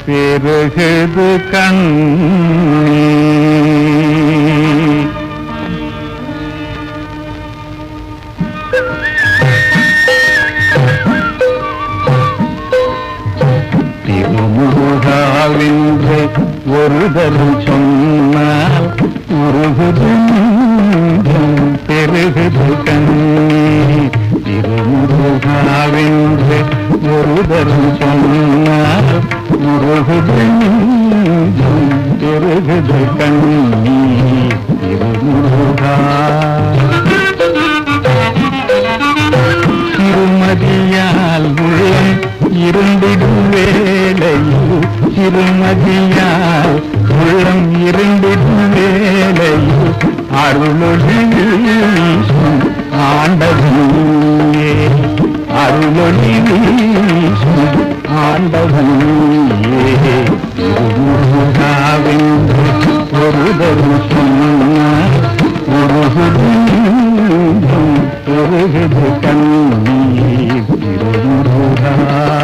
பெருகுது கண்ணீர் திருமுருகாவென்று ஒரு தரம் சொன்னால் உருகுது நெஞ்சம், பெருகுது கண்ணீர் திருமுருகாவென்று ஒரு தரம் சொன்னால் உருகுது நெஞ்சம், பெருகுது கண்ணீர் திருமுருகா திருமதியால் உள்ளம் இருந்திடும் வேளையில் திருமதியால் உள்ளம் இருந்திடும் வேளையில் அருளொளி வீசும் ஆண்டவனே அருளொளி வீசும் ஆண்டவனே திருமுருகாவென்று ஒரு தரும் சொன்னார் உருகுதும் பெருகுது கண்ணீர் திருமுருகா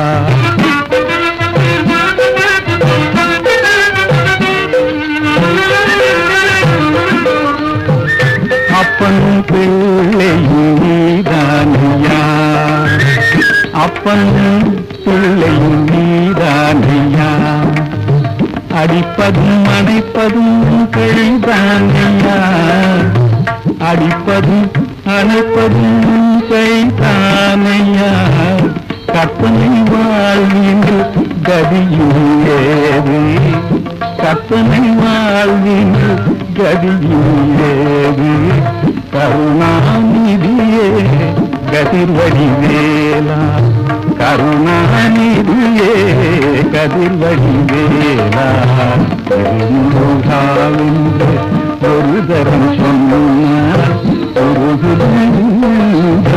அப்பன் பிள்ளையும் நீதானையா அப்பன் பிள்ளையும் நீதானையா அடிப்பதும் அணைப்பதும் கழிதானையா அடிப்பதும் அணைப்பதும் கைதானையா கற்பனை வாழ்வின் கதியும் ஏது கற்பனை வாழ்வின் கதியும் ஏது கருணாநிதியே கதிர்வடி வேலா கருணாநிதியே கதிர்வடி வேலா திருமுருகாவென்று ஒரு தரம் சொன்னார் ஒரு